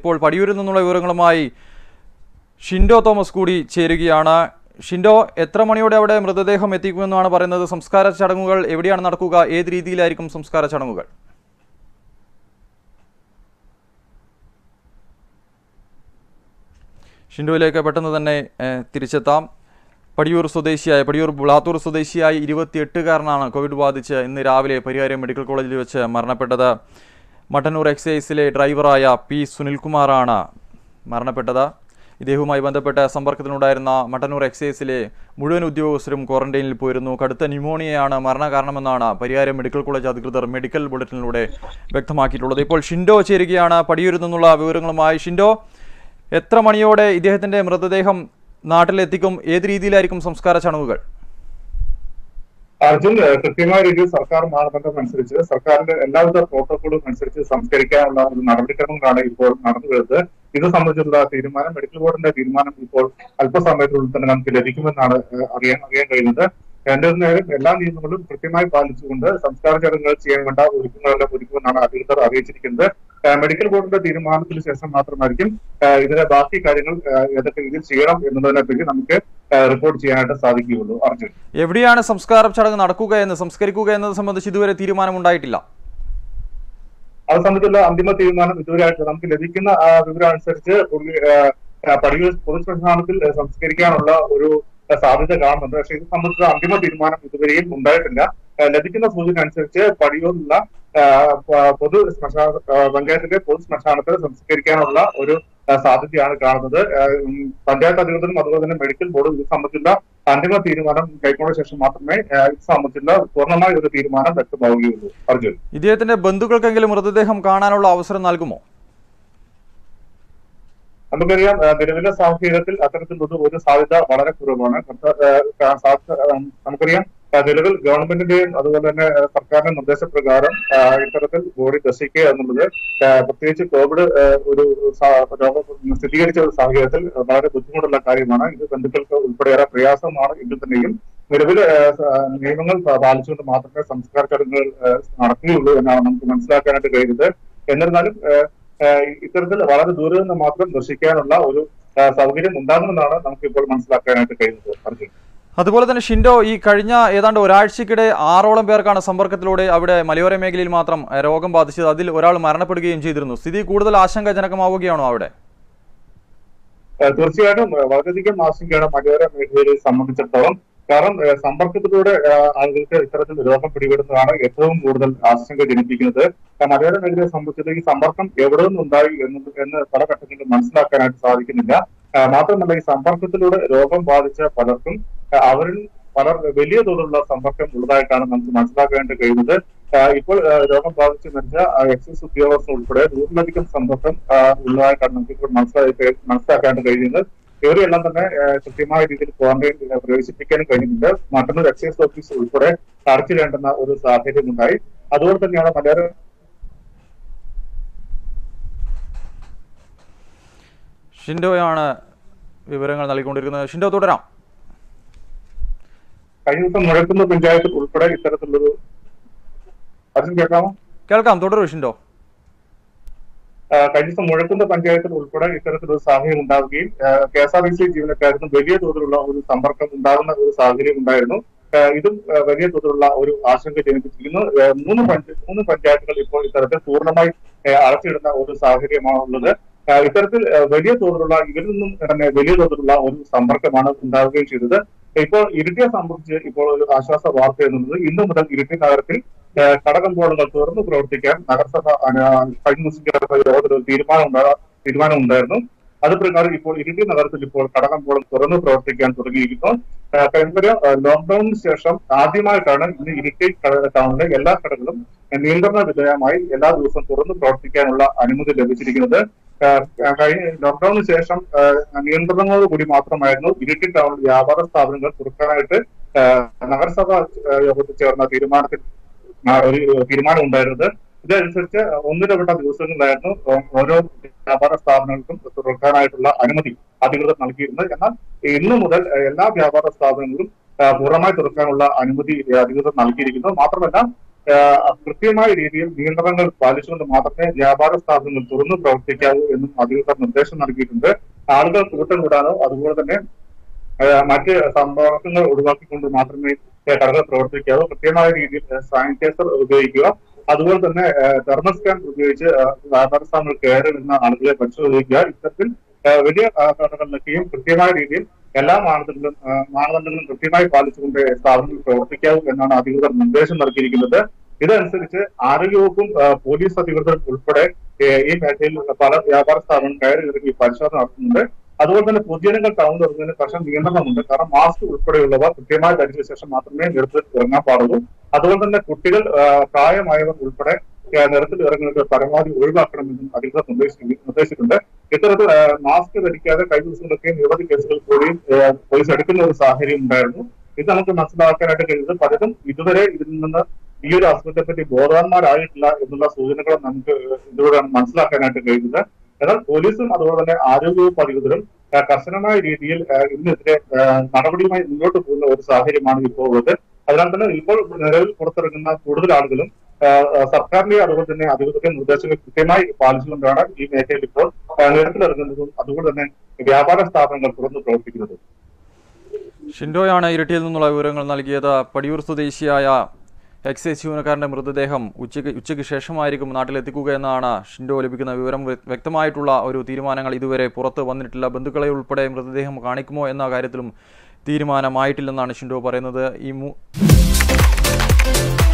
ഇപ്പോൾ പടിയൂരിൽ നിന്നുള്ള വിവരങ്ങളുമായി ഷിൻഡോ തോമസ് കൂടി ചേരുകയാണ് ഷിൻഡോ എത്ര മണിയോടെ അവിടെ മൃതദേഹം എത്തിക്കുമെന്നാണ് പറയുന്നത് സംസ്കാര ചടങ്ങുകൾ എവിടെയാണ് നടക്കുക ഏത് രീതിയിലായിരിക്കും സംസ്കാര ചടങ്ങുകൾ ഷിൻഡോയിലേക്ക് പെട്ടെന്ന് തന്നെ ഏഹ്, തിരിച്ചെത്താം പടിയൂർ സ്വദേശിയായ പടിയൂർ ബുളാത്തൂർ സ്വദേശിയായ ഇരുപത്തിയെട്ടുകാരനാണ് കോവിഡ് ബാധിച്ച് ഇന്ന് രാവിലെ പരിഹാരം മെഡിക്കൽ കോളേജിൽ വെച്ച് മരണപ്പെട്ടത് മട്ടന്നൂർ എക്സൈസിലെ ഡ്രൈവറായ പി സുനിൽകുമാറാണ് മരണപ്പെട്ടത് ഇദ്ദേഹവുമായി ബന്ധപ്പെട്ട സമ്പർക്കത്തിലുണ്ടായിരുന്ന മട്ടന്നൂർ എക്സൈസിലെ മുഴുവൻ ഉദ്യോഗസ്ഥരും ക്വാറന്റൈനിൽ പോയിരുന്നു കടുത്ത ന്യൂമോണിയയാണ് മരണകാരണമെന്നാണ് പരിയാരം മെഡിക്കൽ കോളേജ് അധികൃതർ മെഡിക്കൽ ബുള്ളറ്റിനിലൂടെ വ്യക്തമാക്കിയിട്ടുള്ളത് ഇപ്പോൾ ഷിൻഡോ ചേരുകയാണ് പടിയൂരിൽ നിന്നുള്ള വിവരങ്ങളുമായി ഷിൻഡോ എത്ര മണിയോടെ ഇദ്ദേഹത്തിന്റെ മൃതദേഹം നാട്ടിലെത്തിക്കും ഏത് രീതിയിലായിരിക്കും സംസ്കാര ചടങ്ങുകൾ അർജുൻ ഏഹ്, കൃത്യമായ രീതിയിൽ സർക്കാർ മാനദണ്ഡം അനുസരിച്ച് സർക്കാരിന്റെ എല്ലാവിധ പ്രോട്ടോകോളും അനുസരിച്ച് സംസ്കരിക്കാനുള്ള ഒരു നടപടിക്രമങ്ങളാണ് ഇപ്പോൾ നടന്നു വരുന്നത് ഇത് സംബന്ധിച്ചുള്ള തീരുമാനം മെഡിക്കൽ ബോർഡിന്റെ തീരുമാനം ഇപ്പോൾ അല്പസമയത്തിനുള്ളിൽ തന്നെ നമുക്ക് ലഭിക്കുമെന്നാണ് ഏഹ്, അറിയാൻ അറിയാൻ കഴിയുന്നത് എന്നിരുന്നാലും എല്ലാ നിയമങ്ങളും കൃത്യമായി പാലിച്ചുകൊണ്ട് സംസ്കാര ചടങ്ങുകൾ ചെയ്യാൻ വേണ്ട ഒരുക്കങ്ങളെല്ലാം ഒരുക്കുമെന്നാണ് അധികൃതർ അറിയിച്ചിരിക്കുന്നത് ഏഹ്, മെഡിക്കൽ ബോർഡിന്റെ തീരുമാനത്തിന് ശേഷം മാത്രമായിരിക്കും ഏഹ്, ഇതിന്റെ ബാക്കി കാര്യങ്ങൾ ഏഹ്, ഏതൊക്കെ രീതിയിൽ ചെയ്യണം എന്നതിനെ പറ്റി നമുക്ക് ഏഹ്, റിപ്പോർട്ട് ചെയ്യാനായിട്ട് സാധിക്കുകയുള്ളൂ അർജുൻ എവിടെയാണ് സംസ്കാര ചടങ്ങ് നടക്കുക എന്ന് സംസ്കരിക്കുക എന്നത് സംബന്ധിച്ച് ഇതുവരെ തീരുമാനമുണ്ടായിട്ടില്ല അത് സംബന്ധിച്ചുള്ള അന്തിമ തീരുമാനം ഇതുവരെയായിട്ട് നമുക്ക് ലഭിക്കുന്ന ആ, വിവരം അനുസരിച്ച് പുള്ളി, ആ, ആ, പടിയൂർ പൊതുശ്മശാനത്തിൽ ആ, സംസ്കരിക്കാനുള്ള ഒരു ആ, സാധ്യത കാണുന്നുണ്ട് പക്ഷേ ഇത് സംബന്ധിച്ച അന്തിമ തീരുമാനം ഇതുവരെയും ഉണ്ടായിട്ടില്ല ആ, ലഭിക്കുന്ന സൂചന അനുസരിച്ച് പടിയൂരിലുള്ള ആ, പ- പൊതു ശ്മശാന ആ, പഞ്ചായത്തിലെ പൊതു ശ്മശാനത്തിൽ സംസ്കരിക്കാനുള്ള ഒരു ആ, സാധ്യതയാണ് കാണുന്നത് ആ, ഉം, പഞ്ചായത്ത് അധികൃതരും അതുപോലെ തന്നെ മെഡിക്കൽ ബോർഡും ഇത് സംബന്ധിച്ചുള്ള അന്തിമ തീരുമാനം കൈക്കൊണ്ട ശേഷം മാത്രമേ ആ, ഇത് സംബന്ധിച്ചുള്ള പൂർണ്ണമായ ഒരു തീരുമാനം വ്യക്തമാവുകയുള്ളൂ അർജുൻ ഇദ്ദേഹത്തിന്റെ ബന്ധുക്കൾക്കെങ്കിലും മൃതദേഹം കാണാനുള്ള അവസരം നൽകുമോ നമുക്കറിയാം ആ, നിലവിലെ സാഹചര്യത്തിൽ അത്തരത്തിലുള്ള ഒരു സാധ്യത വളരെ കുറവാണ് കർത്ത- ആ, ആ, സാധ്യത, ആ, നമുക്കറിയാം ആ, നിലവിൽ ഗവൺമെന്റിന്റെയും അതുപോലെ തന്നെ ആ, സർക്കാരിന്റെ നിർദ്ദേശപ്രകാരം ആ, ഇത്തരത്തിൽ ബോഡി ദർശിക്കുക എന്നുള്ളത് ആ, പ്രത്യേകിച്ച് കോവിഡ് ആ, ഒരു സാ- രോഗം സ്ഥിരീകരിച്ച ഒരു സാഹചര്യത്തിൽ വളരെ ബുദ്ധിമുട്ടുള്ള കാര്യമാണ് ഇത് ബന്ധുക്കൾക്ക് ഉൾപ്പെടെയേറെ പ്രയാസമാണ് എങ്കിൽ തന്നെയും നിലവിൽ ആ, സ- നിയമങ്ങൾ പ- പാലിച്ചുകൊണ്ട് മാത്രമേ സംസ്കാര ചടങ്ങുകൾ ആ, നടക്കുകയുള്ളൂ എന്നാണ് നമുക്ക് മനസ്സിലാക്കാനായിട്ട് കഴിയുന്നത് എന്നിരുന്നാലും ആ, ഏഹ് ഇത്തരത്തിൽ വളരെ ദൂരെ നിന്ന് മാത്രം ദർശിക്കാനുള്ള ഒരു ഏഹ് സൗകര്യം ഉണ്ടാകുമെന്നാണ് നമുക്ക് ഇപ്പോൾ മനസ്സിലാക്കാനായിട്ട് കഴിയുന്നത് അർജുൻ അതുപോലെ തന്നെ ഷിൻഡോ ഈ കഴിഞ്ഞ ഏതാണ്ട് ഒരാഴ്ചക്കിടെ ആറോളം പേർക്കാണ് സമ്പർക്കത്തിലൂടെ അവിടെ മലയോര മേഖലയിൽ മാത്രം ഏഹ്, രോഗം ബാധിച്ചത് അതിൽ ഒരാൾ മരണപ്പെടുകയും ചെയ്തിരുന്നു സ്ഥിതി കൂടുതൽ ആശങ്കാജനകമാവുകയാണോ അവിടെ ഏഹ് തീർച്ചയായിട്ടും ഏഹ് വളരെയധികം ആശങ്കയാണ് മലയോര മേഖലയെ സംബന്ധിച്ചിടത്തോളം കാരണം ഏഹ് സമ്പർക്കത്തിലൂടെ ഏഹ് ആളുകൾക്ക് ഇത്തരത്തിൽ രോഗം പിടിപെടുന്നതാണ് ഏറ്റവും കൂടുതൽ ആശങ്ക ജനിപ്പിക്കുന്നത് ഏഹ് മലയോര മേഖലയെ സംബന്ധിച്ചിട്ട് ഈ സമ്പർക്കം എവിടെ നിന്നുണ്ടായി എന്ന് എന്ന് പല ഘട്ടങ്ങളിലും മനസ്സിലാക്കാനായിട്ട് സാധിക്കുന്നില്ല ഏഹ് മാത്രമല്ല ഈ സമ്പർക്കത്തിലൂടെ രോഗം ബാധിച്ച പലർക്കും ഏഹ് അവരിൽ പലർ വലിയ തോതിലുള്ള സമ്പർക്കം ഉള്ളതായിട്ടാണ് നമുക്ക് മനസ്സിലാക്കാനായിട്ട് കഴിയുന്നത് ഏഹ് ഇപ്പോൾ ഏഹ് രോഗം ബാധിച്ച് മരിച്ച ആ, എക്സൈസ് ഉദ്യോഗസ്ഥർ ഉൾപ്പെടെ നൂറിലധികം സമ്പർക്കം ആഹ് ഉള്ളതായിട്ടാണ് നമുക്ക് ഇപ്പോൾ മനസ്സിലാക്കി മനസ്സിലാക്കാനായിട്ട് കഴിയുന്നത് ഇവരെല്ലാം തന്നെ ഏഹ് കൃത്യമായ രീതിയിൽ ക്വാറന്റൈൻ പ്രവേശിപ്പിക്കാനും കഴിഞ്ഞിട്ടുണ്ട് മറ്റൊരു എക്സൈസ് ഓഫീസ് ഉൾപ്പെടെ അടച്ചിടേണ്ടുന്ന ഒരു സാഹചര്യം ഉണ്ടായി അതുപോലെ തന്നെയാണ് മലയാള ഷിൻഡോയാണ് വിവരങ്ങൾ നൽകിക്കൊണ്ടിരിക്കുന്നത് ഷിൻഡോ തുടരാം കഴിഞ്ഞ ദിവസം മുഴക്കുന്ന പഞ്ചായത്തിൽ ഉൾപ്പെടെ ഇത്തരത്തിലുള്ളൊരു അർജുൻ കേൾക്കാമോ കേൾക്കാം തുടരൂ ഷിൻഡോ ആ, കഴിഞ്ഞ ദിവസം മുഴക്കുന്ന പഞ്ചായത്തിൽ ഉൾപ്പെടെ ഇത്തരത്തിലൊരു സാഹചര്യം ഉണ്ടാവുകയും K S R T C ജീവനക്കാർക്കും വലിയ തോതിലുള്ള ഒരു സമ്പർക്കം ഉണ്ടാകുന്ന ഒരു സാഹചര്യം ഉണ്ടായിരുന്നു ആ, ഇതും ആ, വലിയ തോതിലുള്ള ഒരു ആശങ്ക ജനിപ്പിച്ചിരിക്കുന്നു ആ, മൂന്ന് പഞ്ച മൂന്ന് പഞ്ചായത്തുകൾ ഇപ്പോൾ ഇത്തരത്തിൽ പൂർണ്ണമായി ആ, അടച്ചിടുന്ന ഒരു സാഹചര്യമാണ് ഉള്ളത് ആ, ഇത്തരത്തിൽ ആ, വലിയ തോതിലുള്ള ഇവരിൽ നിന്നും തന്നെ വലിയ തോതിലുള്ള ഒരു സമ്പർക്കമാണ് ഉണ്ടാവുകയും ചെയ്തത് ഇപ്പോൾ ഇരിട്ടിയെ സംബന്ധിച്ച് ഇപ്പോൾ ഒരു ആശ്വാസ വാർത്ത എന്നുള്ളത് ഇന്നു മുതൽ ഇരിട്ടി നഗരത്തിൽ ഏഹ് കടകമ്പോളങ്ങൾ തുറന്നു പ്രവർത്തിക്കാൻ നഗരസഭ അന- കഴിഞ്ഞ ദിവസം ചേർന്ന യോഗത്തിൽ ഒരു തീരുമാനം ഉണ്ടാ- തീരുമാനം ഉണ്ടായിരുന്നു അത് പ്രകാരം ഇപ്പോൾ ഇരിട്ടി നഗരത്തിൽ ഇപ്പോൾ കടകമ്പോളം തുറന്നു പ്രവർത്തിക്കാൻ തുടങ്ങിയിരിക്കുന്നു ഏഹ് നമുക്കറിയാം ഏഹ് ലോക്ക്ഡൌണിന് ശേഷം ആദ്യമായിട്ടാണ് ഇന്ന് ഇരിട്ടി കട- ടൗണിലെ എല്ലാ കടകളും നിയന്ത്രണ വിധേയമായി എല്ലാ ദിവസവും തുറന്നു പ്രവർത്തിക്കാനുള്ള അനുമതി ലഭിച്ചിരിക്കുന്നത് ഏഹ് കഴിഞ്ഞ ലോക്ക്ഡൌണിന് ശേഷം ഏഹ് നിയന്ത്രണങ്ങളോട് കൂടി മാത്രമായിരുന്നു ഇരിട്ടി ടൗണിൽ വ്യാപാര സ്ഥാപനങ്ങൾ തുറക്കാനായിട്ട് ഏഹ് നഗരസഭ ഏഹ് യോഗത്തിൽ ചേർന്ന തീരുമാനത്തിൽ ആ ഒരു തീരുമാനം ഉണ്ടായിരുന്നത് ഇതനുസരിച്ച് ഒന്നിടവിട്ട ദിവസങ്ങളിലായിരുന്നു ഓ- ഓരോ വ്യാപാര സ്ഥാപനങ്ങൾക്കും തുറക്കാനായിട്ടുള്ള അനുമതി അധികൃതർ നൽകിയിരുന്നത് എന്നാൽ ഇന്നു മുതൽ എല്ലാ വ്യാപാര സ്ഥാപനങ്ങളും ആ, പൂർണ്ണമായി തുറക്കാനുള്ള അനുമതി അധികൃതർ നൽകിയിരിക്കുന്നു മാത്രമല്ല ആഹ് കൃത്യമായ രീതിയിൽ നിയന്ത്രണങ്ങൾ പാലിച്ചുകൊണ്ട് മാത്രമേ വ്യാപാര സ്ഥാപനങ്ങൾ തുറന്നു പ്രവർത്തിക്കാവൂ എന്നും അധികൃതർ നിർദ്ദേശം നൽകിയിട്ടുണ്ട് ആളുകൾ കൂട്ടം കൂടാനോ അതുപോലെ തന്നെ ആഹ് മറ്റ് സമ്പർക്കങ്ങൾ ഒഴിവാക്കിക്കൊണ്ട് മാത്രമേ ആഹ് കടകൾ പ്രവർത്തിക്കാവൂ കൃത്യമായ രീതിയിൽ സാനിറ്റൈസർ ഉപയോഗിക്കുക അതുപോലെ തന്നെ തെർമൽ സ്കാൻ ഉപയോഗിച്ച് ആഹ് വ്യാപാര സ്ഥാപനങ്ങൾ കയറി വരുന്ന ആളുകളെ പരിശോധിക്കുക ഇത്തരത്തിൽ ആഹ് വലിയ ആഹ് കടകളിലൊക്കെയും കൃത്യമായ രീതിയിൽ എല്ലാ മാനദണ്ഡങ്ങളും ആഹ് മാനദണ്ഡങ്ങളും കൃത്യമായി പാലിച്ചുകൊണ്ട് സ്ഥാപനങ്ങൾ പ്രവർത്തിക്കാവൂ എന്നാണ് അധികൃതർ നിർദ്ദേശം നൽകിയിരിക്കുന്നത് ഇതനുസരിച്ച് ആരോഗ്യവകുപ്പും ആഹ് പോലീസ് അധികൃതരും ഉൾപ്പെടെ ഏഹ് ഈ മേഖലയിൽ പല വ്യാപാര സ്ഥാപനങ്ങൾ കയറി ഇറങ്ങി പരിശോധന നടത്തുന്നുണ്ട് അതുപോലെ തന്നെ പൊതുജനങ്ങൾ ടൗൺ ഇറങ്ങുന്നതിന് കർശന നിയന്ത്രണമുണ്ട് കാരണം മാസ്ക് ഉൾപ്പെടെയുള്ളവ കൃത്യമായി ധരിച്ച ശേഷം മാത്രമേ നിരത്തിൽ ഇറങ്ങാൻ പാടുള്ളൂ അതുപോലെ തന്നെ കുട്ടികൾ ആഹ് പ്രായമായവർ ഉൾപ്പെടെ ആഹ് നിരത്തിൽ ഇറങ്ങുന്നത് പരമാവധി ഒഴിവാക്കണമെന്നും അധികൃതർ നിർദ്ദേശി നിർദ്ദേശിച്ചിട്ടുണ്ട് ഇത്തരത്തിൽ ആഹ് മാസ്ക് ധരിക്കാതെ കഴിഞ്ഞ ദിവസങ്ങളൊക്കെ നിരവധി കേസുകൾ കൂടി ആഹ് പോലീസ് എടുക്കുന്ന ഒരു സാഹചര്യം ഉണ്ടായിരുന്നു ഇത് നമുക്ക് മനസ്സിലാക്കാനായിട്ട് കഴിയുന്നത് പലരും ഇതുവരെ ഇതിൽ നിന്ന് ഈ ഒരു അസുഖത്തെ പറ്റി ബോധവാന്മാരായിട്ടില്ല എന്നുള്ള സൂചനകൾ നമുക്ക് ഇതിലൂടെയാണ് മനസ്സിലാക്കാനായിട്ട് കഴിയുന്നത് എന്നാൽ പോലീസും അതുപോലെ തന്നെ ആരോഗ്യവകുപ്പ് അധികൃതരും ആ, കർശനമായ രീതിയിൽ ആ, ഇതിനെതിരെ ആ, നടപടിയുമായി മുന്നോട്ട് പോകുന്ന ഒരു സാഹചര്യമാണ് ഇപ്പോൾ ഉള്ളത് അതിനാൽ തന്നെ ഇപ്പോൾ നിലവിൽ പുറത്തിറങ്ങുന്ന കൂടുതൽ ആളുകളും ആ, ആ, സർക്കാരിന്റെ അതുപോലെ തന്നെ അധികൃതരുടെ നിർദ്ദേശങ്ങൾ കൃത്യമായി പാലിച്ചുകൊണ്ടാണ് ഈ മേഖലയിൽ ഇപ്പോൾ ആ, നിരത്തിലിറങ്ങുന്നതും അതുപോലെ തന്നെ വ്യാപാര സ്ഥാപനങ്ങൾ തുറന്നു പ്രവർത്തിക്കുന്നത് ഷിൻഡോയാണ് ഇരിട്ടിയിൽ നിന്നുള്ള വിവരങ്ങൾ നൽകിയത് പടിയൂർ സ്വദേശിയായ എക്സൈസ് ജീവനക്കാരൻ്റെ മൃതദേഹം ഉച്ചയ്ക്ക് ഉച്ചയ്ക്ക് ശേഷമായിരിക്കും നാട്ടിലെത്തിക്കുക എന്നാണ് ഷിൻഡോ ലഭിക്കുന്ന വിവരം വ്യ- വ്യക്തമായിട്ടുള്ള ഒരു തീരുമാനങ്ങൾ ഇതുവരെ പുറത്ത് വന്നിട്ടില്ല ബന്ധുക്കളെ ഉൾപ്പെടെ മൃതദേഹം കാണിക്കുമോ എന്ന കാര്യത്തിലും തീരുമാനമായിട്ടില്ലെന്നാണ് ഷിൻഡോ പറയുന്നത് ഈ മൂ